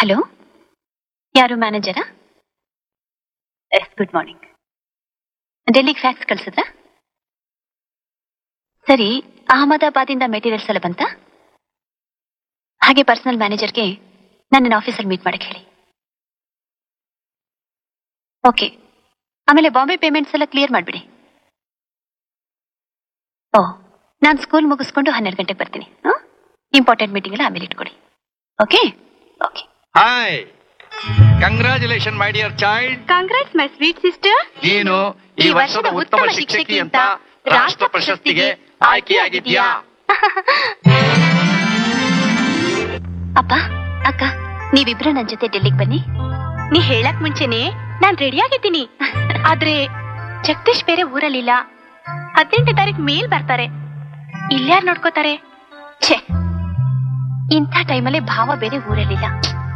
hello ಯಾರು ಮ್ಯಾನೇಜರಾ yes good morning ಡೆಲ್ಲಿಗೆ ಫ್ಯಾಕ್ಸ್ ಕಳ್ಸಿದ್ರಾ ಸರಿ ಅಹಮದಾಬಾದಿಂದ ಮೆಟೀರಿಯಲ್ಸ್ ಎಲ್ಲ ಬಂತಾ ಹಾಗೆ ಪರ್ಸನಲ್ ಮ್ಯಾನೇಜರ್ಗೆ ನನ್ನ ಆಫೀಸಲ್ಲಿ ಮೀಟ್ ಮಾಡಕ್ಕೆ ಹೇಳಿ ಓಕೆ ಆಮೇಲೆ ಬಾಂಬೆ ಪೇಮೆಂಟ್ಸ್ ಎಲ್ಲ ಕ್ಲಿಯರ್ ಮಾಡಿಬಿಡಿ ಓ ನಾನು ಸ್ಕೂಲ್ ಮುಗಿಸ್ಕೊಂಡು ಹನ್ನೆರಡು ಗಂಟೆಗೆ ಬರ್ತೀನಿ ಇಂಪಾರ್ಟೆಂಟ್ ಮೀಟಿಂಗ್ ಎಲ್ಲ ಆಮೇಲೆ ಇಟ್ಕೊಡಿ okay okay hi congratulation my dear child congress my sweet sister ನೀನು ಈ ವರ್ಷದ ಉತ್ತಮ ಶಿಕ್ಷಕಿ ಅಂತ ರಾಷ್ಟ್ರ ಪ್ರಶಸ್ತಿಗೆ ಆಯ್ಕೆಯಾಗಿದ್ಯಾ ಅಪ್ಪ ಅಕ್ಕ ನೀವಿಬ್ರು ನನ್ ಜೊತೆ ಡೆಲ್ಲಿಗೆ ಬನ್ನಿ ನೀ ಹೇಳಕ್ ಮುಂಚೆನೆ ನಾನ್ ರೆಡಿ ಆಗಿದ್ದೀನಿ ಆದ್ರೆ ಜಗದೀಶ್ ಬೇರೆ ಊರಲ್ಲಿಲ್ಲ ಹದಿನೆಂಟನೇ ತಾರೀಕು ಮೇಲ್ ಬರ್ತಾರೆ ಇಲ್ಯಾರು ನೋಡ್ಕೋತಾರೆ ಛೇ ಇಂಥ ಟೈಮಲ್ಲಿ ಭಾವ ಬೇರೆ ಊರಲ್ಲಿಲ್ಲ